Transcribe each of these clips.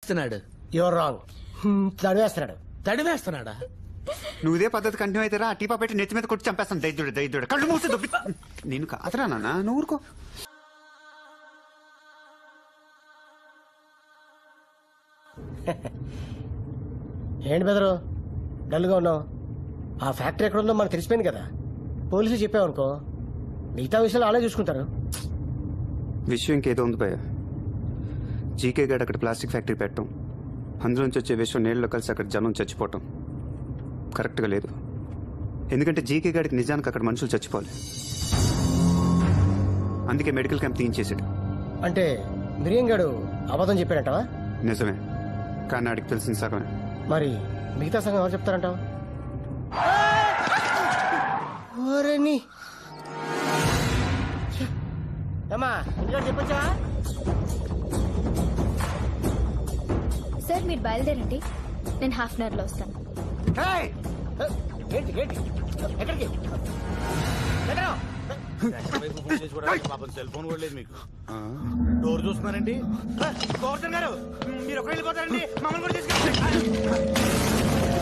ఇస్తున్నాడు your wrong తడివేస్తున్నాడు తడివేస్తున్నాడా నువ్వు ఇదే పద్ధతి కంటిన్యూ అయితే రా టీపా పెట్టి నెత్తి మీద కొట్టి చంపేస్తాను దైద్యుడు దైద్యుడు కళ్ళు మూసి దొబ్బి నేను కాదురా నాన్న నువ్వు ఊరుకో ఏంటి బెదరు డల్గా ఉన్నావు ఆ ఫ్యాక్టరీ ఎక్కడ ఉందో మనకు తెలిసిపోయింది కదా పోలీసులు చెప్పావనుకో మిగతా విషయాలు అలాగే చూసుకుంటారు విషయం ఇంకేదో ఉంది భయ జీకే గారు అక్కడ ప్లాస్టిక్ ఫ్యాక్టరీ పెట్టడం అందులోంచి వచ్చే విషయం నీళ్ళలో కలిసి అక్కడ జనం చచ్చిపోవటం కరెక్ట్గా లేదు ఎందుకంటే జీకే గారికి నిజానికి అక్కడ మనుషులు చచ్చిపోవాలి అందుకే మెడికల్ క్యాంప్ తీయించేసాడు అంటే మిరియం గాడు అబద్ధం చెప్పాడంటావా నిజమే కానీ ఆడికి తెలిసిన సగమే మరి మిగతా సంఘం ఎవరు చెప్తారంటావు ఓరేని అమ్మా ఇంట్లో చెప్పొచ్చా సార్ మీరు బయలుదేరండి నేను హాఫ్ అన్ అవర్లో వస్తాను ఏంటి ఏంటి ఎక్కడికి ఎక్కడ సెల్ ఫోన్ కూడా లేదు మీకు డోర్ చూస్తున్నారండి గోవర్ధన్ గారు మీరు ఒకరు వెళ్ళిపోతారండి మమ్మల్ని కూడా తీసుకెళ్ళండి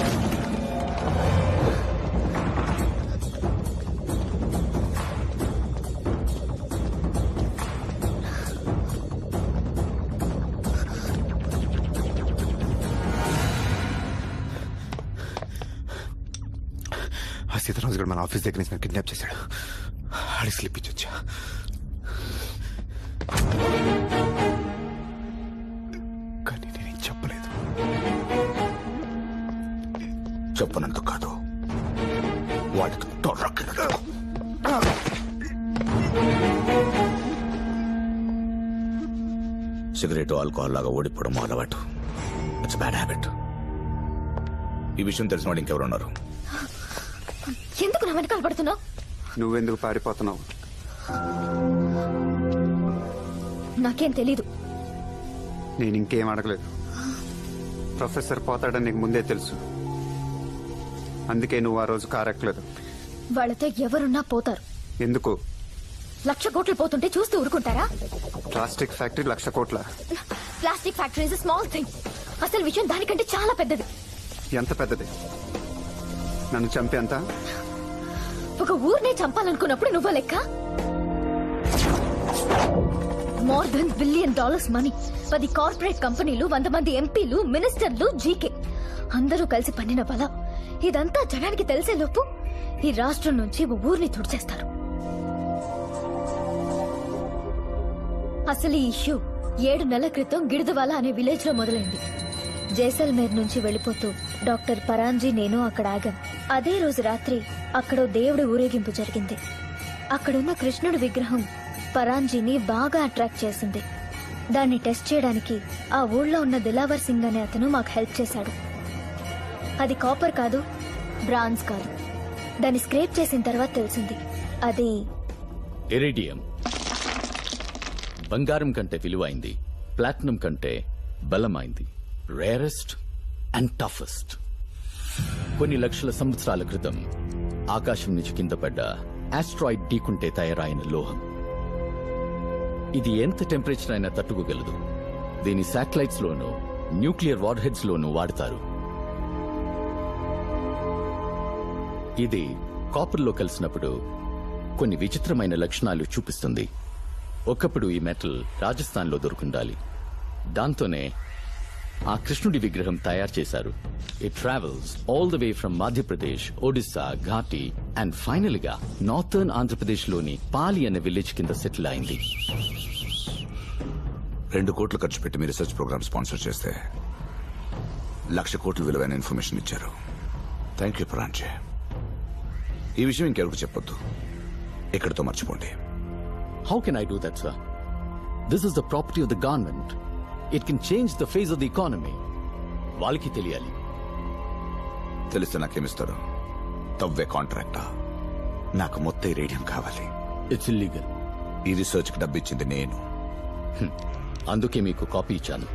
ఆ సీతారాజు గారు మన ఆఫీస్ దగ్గర నుంచి కిడ్నాప్ చేశాడు ఆడి స్లిప్ ఇచ్చొచ్చా కానీ నేనేం చెప్పలేదు చెప్పనంత కాదు వాడికి తొర్రక్కినట్టు సిగరెట్ ఆల్కహాల్ లాగా ఓడిపోవడం మా అలవాటు ఇట్స్ బ్యాడ్ హ్యాబిట్ ఈ విషయం తెలిసిన వాడు ఇంకెవరున్నారు ఎందుకు నా వెనకాల పడుతున్నావు నువ్వెందుకు పారిపోతున్నావు నాకేం తెలీదు నేను ఇంకేం అడగలేదు ప్రొఫెసర్ పోతాడని నీకు ముందే తెలుసు అందుకే నువ్వు ఆ రోజు కారు ఎక్కలేదు వాళ్ళతో ఎవరున్నా పోతారు ఎందుకు లక్ష కోట్లు పోతుంటే చూస్తూ ఊరుకుంటారా ప్లాస్టిక్ ఫ్యాక్టరీ లక్ష కోట్ల plastic factory is small thing అసలు విషయం దానికంటే చాలా పెద్దది ఎంత పెద్దది నన్ను చంపేంత ఒక ఊరినే చంపాలనుకున్నప్పుడు నువ్వు లెక్క more than billion dollars money పది కార్పొరేట్ కంపెనీలు వంద మంది ఎంపీలు మినిస్టర్లు జీకే అందరూ కలిసి పన్నిన బలం ఇదంతా జనానికి తెలిసే లోపు ఈ రాష్ట్రం నుంచి ఓ ఊరిని తుడిచేస్తారు అసలు ఈ ఇష్యూ ఏడు నెలల క్రితం గిడిదవాల అనే విలేజ్ లో మొదలైంది జైసల్మేర్ నుంచి వెళ్లిపోతూ డాక్టర్ పరాంజీ నేను అక్కడ ఆగాం అదే రోజు రాత్రి అక్కడో దేవుడి ఊరేగింపు జరిగింది అక్కడున్న కృష్ణుడి విగ్రహం పరాంజీని బాగా అట్రాక్ట్ చేసింది దాన్ని టెస్ట్ చేయడానికి ఆ ఊళ్ళో ఉన్న దిలావర్ సింగ్ అనే అతను మాకు హెల్ప్ చేశాడు అది కాపర్ కాదు బ్రాంజ్ కాదు దాన్ని స్క్రేప్ చేసిన తర్వాత తెలిసింది అది ఇరిడియం బంగారం కంటే విలువైంది ప్లాటినం కంటే బలమైంది రేరెస్ట్ అండ్ టఫెస్ట్ కొన్ని లక్షల సంవత్సరాల క్రితం ఆకాశం నుంచి కింద పడ్డ ఆస్ట్రాయిడ్ ఢీకుంటే తయారైన లోహం ఇది ఎంత టెంపరేచర్ అయినా తట్టుకోగలదు దీని శాటిలైట్స్ లోనూ న్యూక్లియర్ వార్ హెడ్స్ లోనూ వాడతారు ఇది కాపర్లో కలిసినప్పుడు కొన్ని విచిత్రమైన లక్షణాలు చూపిస్తుంది ఒకప్పుడు ఈ మెటల్ రాజస్థాన్లో దొరుకుండాలి దాంతోనే ఆ కృష్ణుడి విగ్రహం తయారు చేశారు it travels all the way from Madhya Pradesh Odisha Ghati and final గా నార్థర్న్ ఆంధ్రప్రదేశ్ లోని పాలి అనే విలేజ్ కింద సెటిల్ అయింది రెండు కోట్లు ఖర్చు పెట్టి మీ రీసెర్చ్ ప్రోగ్రామ్ స్పాన్సర్ చేస్తే లక్ష కోట్లు విలువైన ఇన్ఫర్మేషన్ ఇచ్చారు థ్యాంక్ యూ ప్రాంచే ఈ విషయం ఇంకెవరికి చెప్పొద్దు ఇక్కడితో మర్చిపోండి How can I do that, sir? This is the property of the government. It can change the face of the economy. వాళ్ళకి తెలియాలి తెలిస్తే నాకేమిస్తారు తవ్వే కాంట్రాక్టా నాకు మొత్తం ఈ రేడియం కావాలి ఇట్స్ ఇల్లీగల్ ఈ రీసెర్చ్ కి డబ్బిచ్చింది నేను అందుకే మీకు కాపీ ఇచ్చాను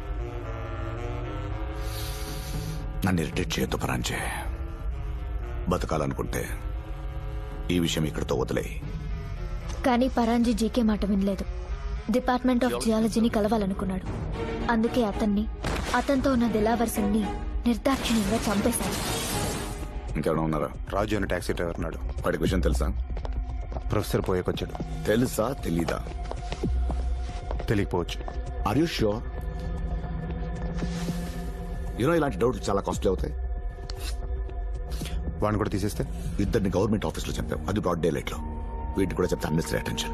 నన్ను ఇరిటేట్ చేయొద్దు పరాంచే బతకాలనుకుంటే ఈ విషయం ఇక్కడితో వదిలేయి కానీ పరాంజీ జీకే మాట వినలేదు డిపార్ట్మెంట్ ఆఫ్ జియాలజీని కలవాలనుకున్నాడు అందుకే అతన్ని అతనితో ఉన్న దిలావర్ సింగ్ ని నిర్దాక్షిణ్యంగా చంపేశారు ఇంకెవరైనా ఉన్నారా రాజు అని టాక్సీ డ్రైవర్ ఉన్నాడు వాడికి విషయం తెలుసా ప్రొఫెసర్ పోయేకొచ్చాడు తెలుసా తెలీదా తెలియకపోవచ్చు ఆర్ యూ ష్యూర్ యూనో ఇలాంటి డౌట్లు చాలా కాస్ట్లీ అవుతాయి వాడిని కూడా తీసేస్తే ఇద్దరిని గవర్నమెంట్ ఆఫీస్లో చంపాం అది బ్రాడ్ డే లైట్ లో వీటిని కూడా చెప్తే అన్నెసరీ అటెన్షన్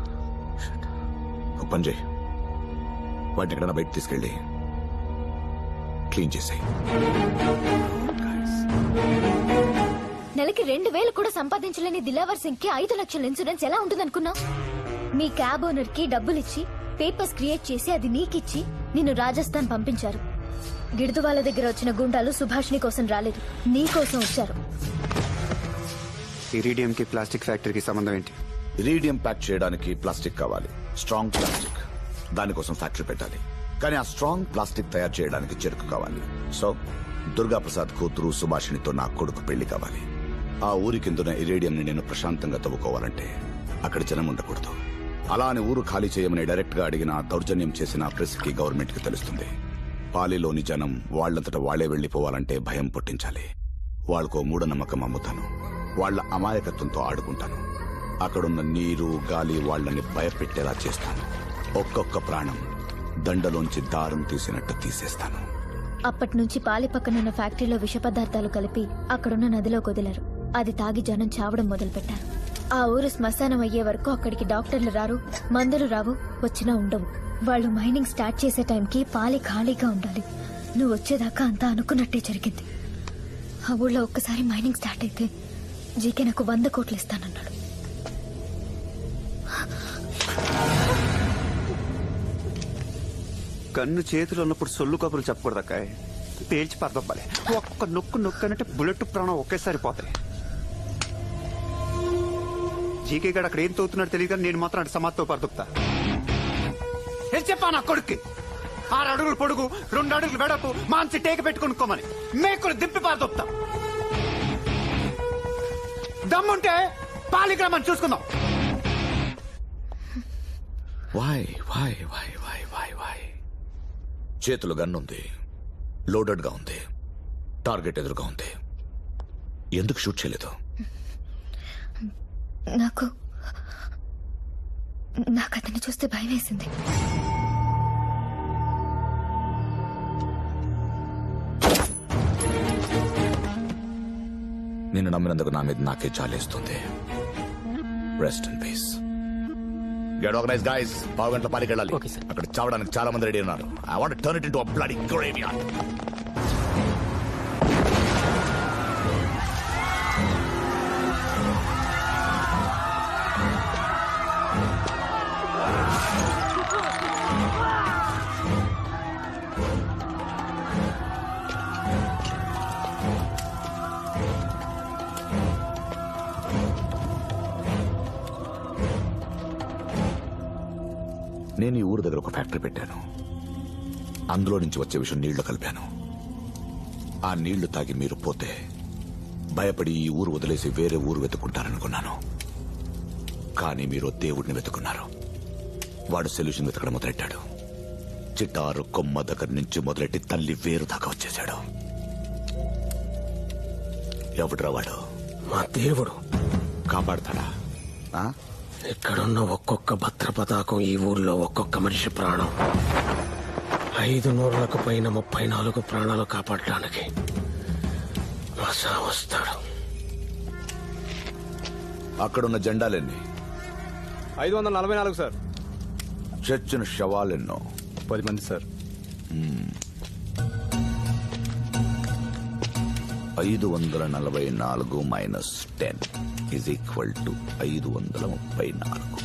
ఒక పని చేయి వాటిని ఎక్కడైనా బయట తీసుకెళ్ళి క్లీన్ చేసాయి నెలకి రెండు వేలు కూడా సంపాదించలేని దిలావర్ సింగ్ కి ఐదు లక్షల ఇన్సూరెన్స్ ఎలా ఉంటుందనుకున్నావు మీ క్యాబ్ ఓనర్ కి డబ్బులిచ్చి పేపర్స్ క్రియేట్ చేసి అది నీకిచ్చి నిన్ను రాజస్థాన్ పంపించారు గిడుదు వాళ్ళ దగ్గర వచ్చిన గుండాలు సుభాష్ని కోసం రాలేదు నీ కోసం వచ్చారు ఇరీడియంకి ప్లాస్టిక్ ఫ్యాక్టరీకి సంబంధం ఏంటి ఇరీడియం ప్యాక్ చేయడానికి ప్లాస్టిక్ కావాలి స్ట్రాంగ్ ప్లాస్టిక్ దానికోసం ఫ్యాక్టరీ పెట్టాలి కానీ ఆ స్ట్రాంగ్ ప్లాస్టిక్ తయారు చేయడానికి చెరుకు కావాలి సో దుర్గా ప్రసాద్ కూతురు సుభాషిణితో నా కొడుకు పెళ్లి కావాలి ఆ ఊరి కిందున్న ఇరేడియం ని నేను ప్రశాంతంగా తవ్వుకోవాలంటే అక్కడ జనం ఉండకూడదు అలా అని ఊరు ఖాళీ చేయమని డైరెక్ట్ గా అడిగిన దౌర్జన్యం చేసిన ప్రెస్ కి గవర్నమెంట్ కి తెలుస్తుంది పాలిలోని జనం వాళ్లంతట వాళ్లే వెళ్లిపోవాలంటే భయం పుట్టించాలి వాళ్ళకో మూఢనమ్మకం అమ్ముతాను వాళ్ళ అమాయకత్వంతో ఆడుకుంటాను అక్కడున్న నీరు గాలి వాళ్ళని భయపెట్టేలా చేస్తాను ఒక్కొక్క ప్రాణం దండలోంచి దారం తీసినట్టు తీసేస్తాను అప్పటి నుంచి పాలి పక్కనున్న ఫ్యాక్టరీలో విష పదార్థాలు కలిపి అక్కడున్న నదిలో వదిలారు అది తాగి జనం చావడం మొదలుపెట్టారు ఆ ఊరు శ్మశానం అయ్యే వరకు అక్కడికి డాక్టర్లు రారు మందులు రావు వచ్చినా ఉండవు వాళ్ళు మైనింగ్ స్టార్ట్ చేసే టైంకి పాలి ఖాళీగా ఉండాలి నువ్వు వచ్చేదాకా అంతా అనుకున్నట్టే జరిగింది ఆ ఊళ్ళో ఒక్కసారి మైనింగ్ స్టార్ట్ అయితే జీకే నాకు వంద కోట్లు ఇస్తానన్నాడు కన్ను చేతిలో ఉన్నప్పుడు సొల్లు కబుర్లు చెప్పకూడదు అక్కాయ్ పేల్చి పరదొబ్బాలి ఒక్క నొక్కు నొక్కు అంటే బుల్లెట్ ప్రాణం ఒకేసారి పోతాయి జీకే గడు అక్కడ ఏం తోతున్నాడు తెలియదు కానీ నేను మాత్రం అటు సమాధితో పరదొప్తా ఏం చెప్పా నా కొడుక్కి ఆరు అడుగులు పొడుగు రెండు అడుగులు వెడపు మాంచి టేక పెట్టుకునుకోమని మేకులు దింపి పారదొప్తా దమ్ముంటే పాలిగ్రామని చూసుకుందాం వాయ్ వాయ్ వాయ్ వాయ్ వాయ్ వాయ్ చేతులు గన్నుంది లోడెడ్ గా ఉంది టార్గెట్ ఎదురుగా ఉంది ఎందుకు షూట్ చేయలేదు నాకు నాకు అతన్ని చూస్తే భయం వేసింది నిన్ను నమ్మినందుకు నా మీద నాకే చాలేస్తుంది rest in peace get organise guys పావు గంటల పాలికి వెళ్ళాలి అక్కడ చావడానికి చాలా మంది రెడీ ఉన్నారు I want turn it into a bloody graveyard నేను ఈ ఊరు దగ్గర ఒక ఫ్యాక్టరీ పెట్టాను అందులో నుంచి వచ్చే విషయం నీళ్లు కలిపాను ఆ నీళ్లు తాగి మీరు పోతే భయపడి ఈ ఊరు వదిలేసి వేరే ఊరు వెతుకుంటారనుకున్నాను కానీ మీరు దేవుడిని వెతుకున్నారు వాడు సొల్యూషన్ వెతకడం మొదలెట్టాడు చిటారు కొమ్మ దగ్గర నుంచి మొదలెట్టి తల్లి వేరు దాకా వచ్చేశాడు ఎవడ్రా వాడు మా దేవుడు కాపాడతాడా ఆ? ఇక్కడున్న ఒక్కొక్క భద్ర పతాకం ఈ ఊర్లో ఒక్కొక్క మనిషి ప్రాణం ఐదు నూరులకు పైన ముప్పై నాలుగు ప్రాణాలు కాపాడడానికి మసా వస్తాడు అక్కడున్న జెండాలెన్ని ఐదు వందల నలభై నాలుగు సార్ చచ్చిన శవాలెన్నో పది మంది సార్ ఐదు వందల నలభై నాలుగు minus ten is equal to ఐదు వందల ముప్పై నాలుగు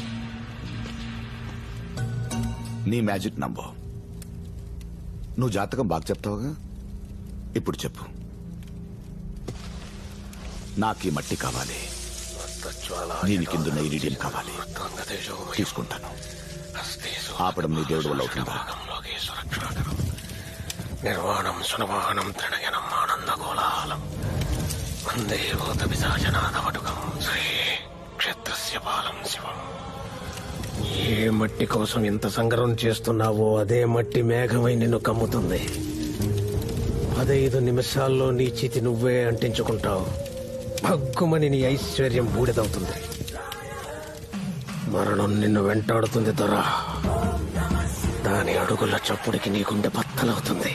నీ మ్యాజిక్ నంబర్ నువ్వు జాతకం బాగా చెప్తావుగా ఇప్పుడు చెప్పు నాకు ఈ మట్టి కావాలి దీని కింద ఇరిడియం కావాలి తీసుకుంటాను ఆపడం నీ దేవుడి వల్ల అవుతుందా నిర్వాణం సునవాహనం త్రినయనం ఆనంద కోలాహలం వందే భూత పిశాచనాథవటుకం శ్రీ క్షేత్రస్య పాలం శివం ఏ మట్టి కోసం ఇంత సంగ్రహం చేస్తున్నావో అదే మట్టి మేఘమై నిన్ను కమ్ముతుంది పదైదు నిమిషాల్లో నీ చితి నువ్వే అంటించుకుంటావు భగ్గుమని నీ ఐశ్వర్యం బూడిదవుతుంది మరణం నిన్ను వెంటాడుతుంది దొరా దాని అడుగుల చప్పుడికి నీ గుండె బత్తలవుతుంది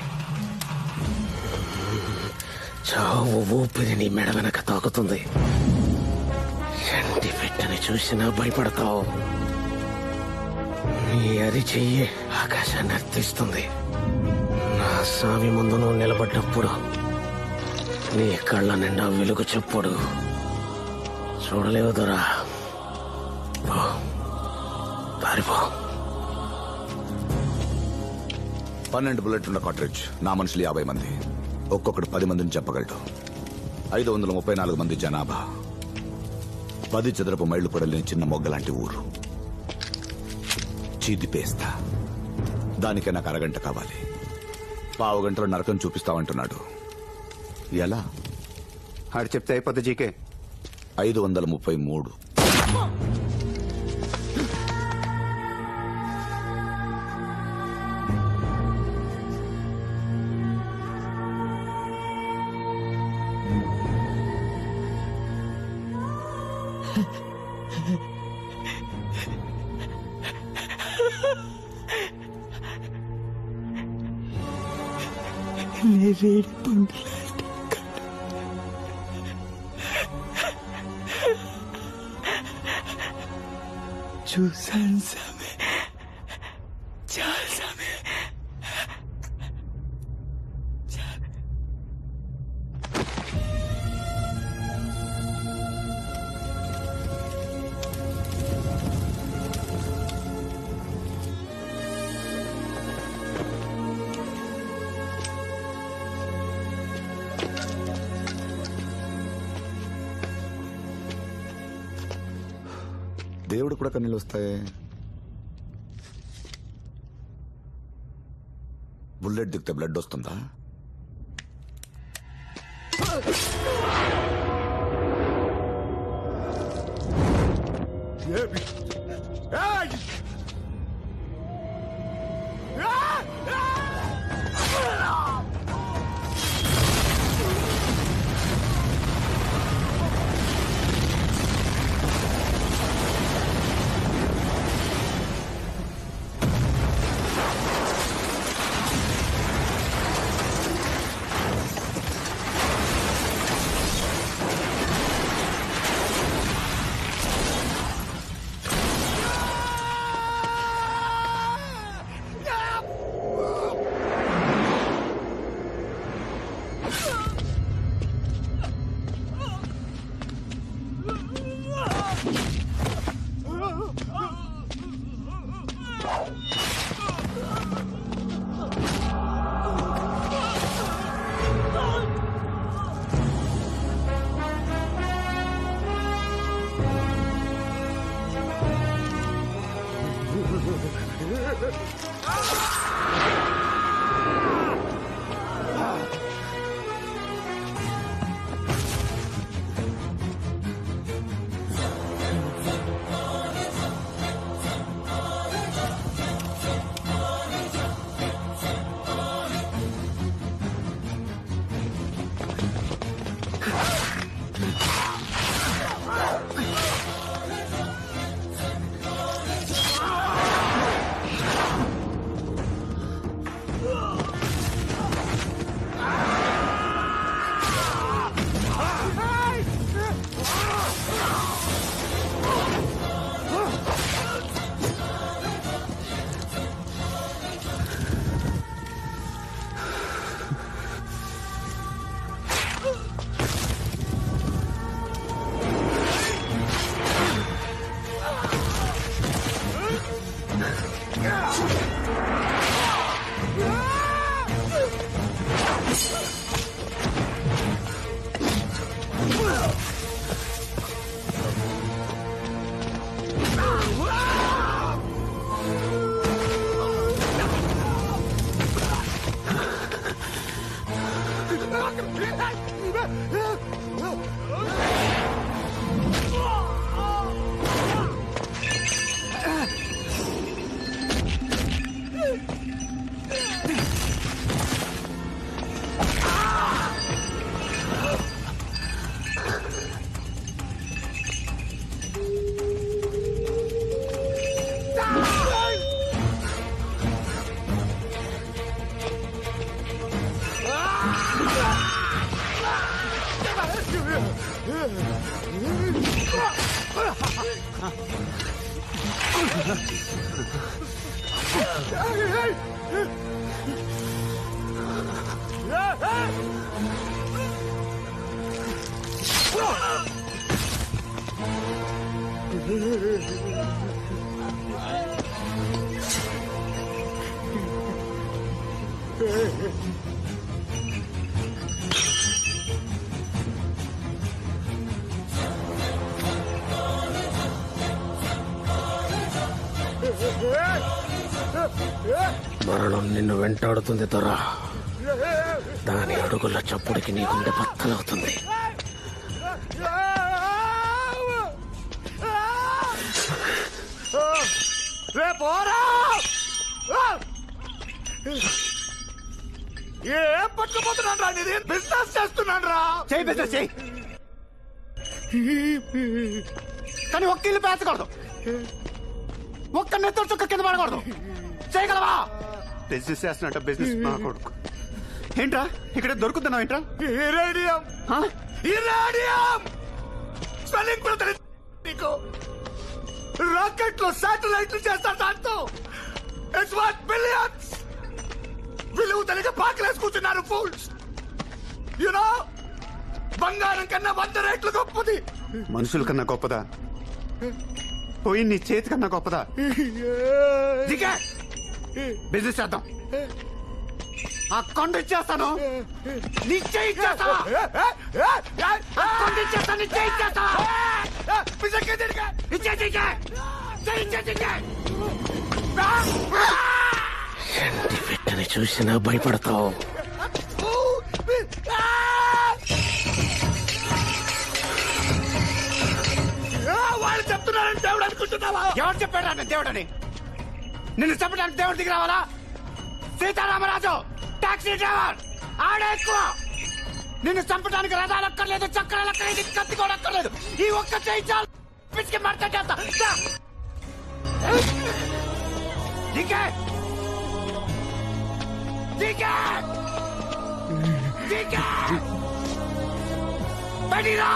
చావు ఊపిరి నీ మెడ వెనక తాకుతుంది ఎండి పెట్టని చూసినా భయపడతావు నీ అరి చెయ్యి ఆకాశాన్ని అర్థిస్తుంది నా స్వామి ముందు నువ్వు నిలబడ్డప్పుడు నీ కళ్ళ నిండా వెలుగు చెప్పుడు చూడలేవు దొరా పో. పారిపో పన్నెండు బుల్లెట్ ఉన్న కాట్రేజ్ నా మనుషులు యాభై మంది ఒక్కొక్కడు పది మందిని చెప్పగలడు ఐదు వందల ముప్పై నాలుగు మంది జనాభా పది చదరపు మైళ్ళు కూడా లేని చిన్న మొగ్గ లాంటి ఊరు చీదిపేస్తా దానికే నాకు అరగంట కావాలి పావు గంటలో నరకం చూపిస్తామంటున్నాడు ఎలా ఆడు చెప్తే అయిపోద్ది జీకే ఐదు వందల ముప్పై మూడు చూసాను సామె చాలా సామె దేవుడు కూడా కన్నీళ్ళు వస్తాయి బుల్లెట్ దిగితే బ్లడ్ వస్తుందా ఆ మరణం నిన్ను వెంటాడుతుంది దొర దాని అడుగుల చప్పుడికి నీ గుండె బత్తలవుతుంది ఏం పట్టుకుపోతున్నాను రా నేను బిజినెస్ చేస్తున్నాను రా చేయి బిజినెస్ చేయి కానీ ఒక్క ఇల్లు పేర్చకూడదు ఒక్క నెత్తరు చుక్క కింద పడకూడదు చేయగలవా బిజినెస్ చేస్తున్నట్ట బిజినెస్ మా కొడుకు ఏంట్రా ఇక్కడ దొరుకుతున్నావు ఏంట్రా ఇరేడియం ఆ? ఇరేడియం స్పెల్లింగ్ కూడా తెలియదు నీకు రాకెట్ లో శాటిలైట్లు చేస్తారు దాంతో ఇట్స్ వాట్ బిలియన్స్ విలువ తెలియక పాకలేసి కూర్చున్నారు ఫూల్స్ యునో బంగారం కన్నా వంద రేట్లు గొప్పది మనుషుల కన్నా గొప్పదా పోయి నీ చేతి కన్నా గొప్పదా దిగే బిజినెస్ చేద్దాం ఆ కొండ ఇచ్చేస్తాను నీ చేయి ఇచ్చేస్తా ఆ కొండ ఇచ్చేస్తాను నీ చేయి ఇచ్చేస్తా ఇచ్చే దిగే చేయి ఇచ్చే దిగే ఎండి పెట్టని చూసినా భయపడతావు వాళ్ళు చెప్తున్నారని దేవుడు అనుకుంటున్నావా ఎవరు చెప్పాడు నేను దేవుడని నిన్ను చెప్పడానికి దేవుడి దిగి రావాలా సీతారామరాజు టాక్సీ డ్రైవర్ ఆడే ఎక్కువ నిన్ను చంపడానికి రథాలు అక్కర్లేదు చక్రాలు అక్కర్లేదు కత్తి కూడా అక్కర్లేదు ఈ ఒక్క చేయి చాలు పిచ్చికి మడత చేస్తా దా. దిగే దిగే దిగే బయటికి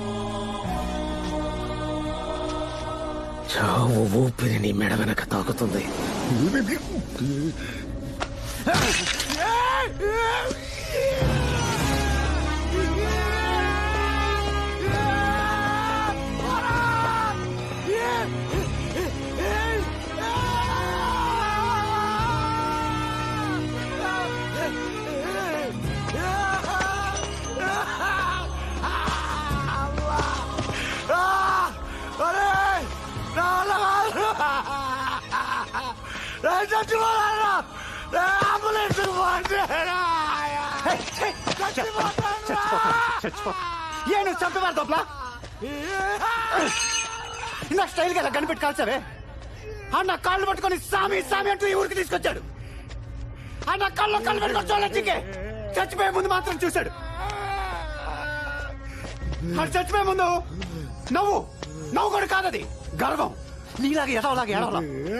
చావు ఊపిరి నీ మెడ వెనక తాకుతుంది ఏ నువ్వు చంపేవారు దొప్పలా నా స్టైల్ గా కనిపెట్టి కాల్చావే ఆ నా కాళ్ళు పట్టుకొని సామి సామి అంటూ ఈ ఊరికి తీసుకొచ్చాడు ఆ నా కాళ్ళు కాళ్ళు పెట్టుకొని చూడొచ్చికే చచ్చిపోయే ముందు మాత్రం చూశాడు అది చచ్చిపోయే ముందు నవ్వు నవ్వు కూడా కాదది గర్వం నీలాగా ఎదవలాగా ఎడవలా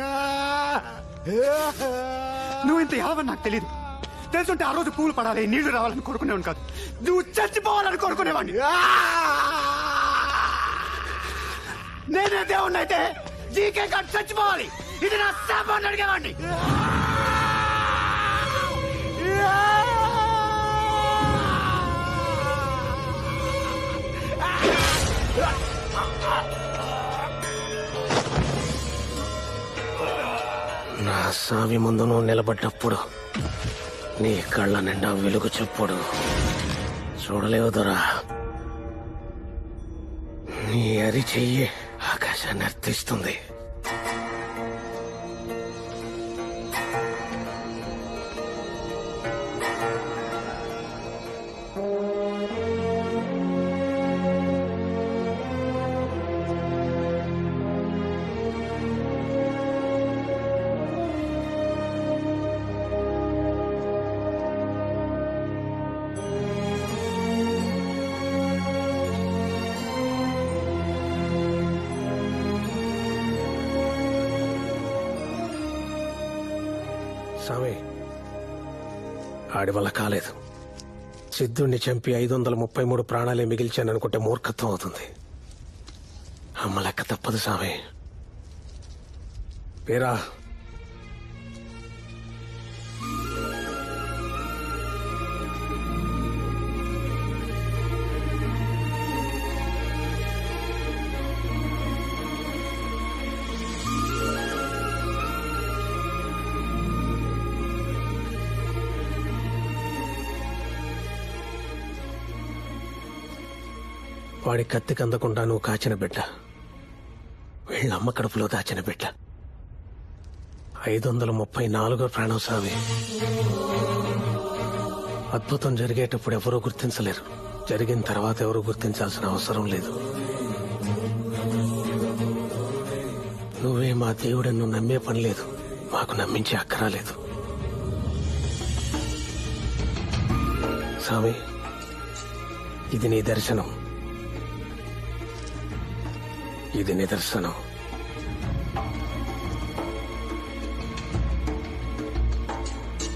నువ్వు ఇంత ఎదవని నాకు తెలియదు తెలుసుంటే ఆ రోజు పూలు పడాలి నీళ్లు రావాలని కోరుకునేవాడిని కాదు నువ్వు చచ్చిపోవాలని కోరుకునేవాడిని నేనే దేవుణ్ణి అయితే జీకే కాదు చచ్చిపోవాలి ఇది నా శాపాన్ని అడిగేవాడిని నా సామి ముందు నువ్వు నిలబడ్డప్పుడు నీ కళ్ళ నిండా వెలుగు చెప్పుడు చూడలేవు దొరా నీ అరి చెయ్యి ఆకాశాన్ని అర్థిస్తుంది స్వామి ఆడి వల్ల కాలేదు సిద్ధుణ్ణి చంపి ఐదు వందల ముప్పై మూడు ప్రాణాలే మిగిల్చాననుకుంటే మూర్ఖత్వం అవుతుంది అమ్మ లెక్క తప్పదు సామే పేరా వాడి కత్తికి అందకుండా నువ్వు కాచిన బిడ్డ వీళ్ళమ్మ కడుపులో దాచిన బిడ్డ ఐదు వందల ముప్పై నాలుగో ప్రాణం సామి అద్భుతం జరిగేటప్పుడు ఎవరూ గుర్తించలేరు జరిగిన తర్వాత ఎవరు గుర్తించాల్సిన అవసరం లేదు నువ్వే మా దేవుడని నువ్వు నమ్మే పని లేదు మాకు నమ్మించే అక్కరా లేదు స్వామి ఇది నీ దర్శనం ఇది నిదర్శనం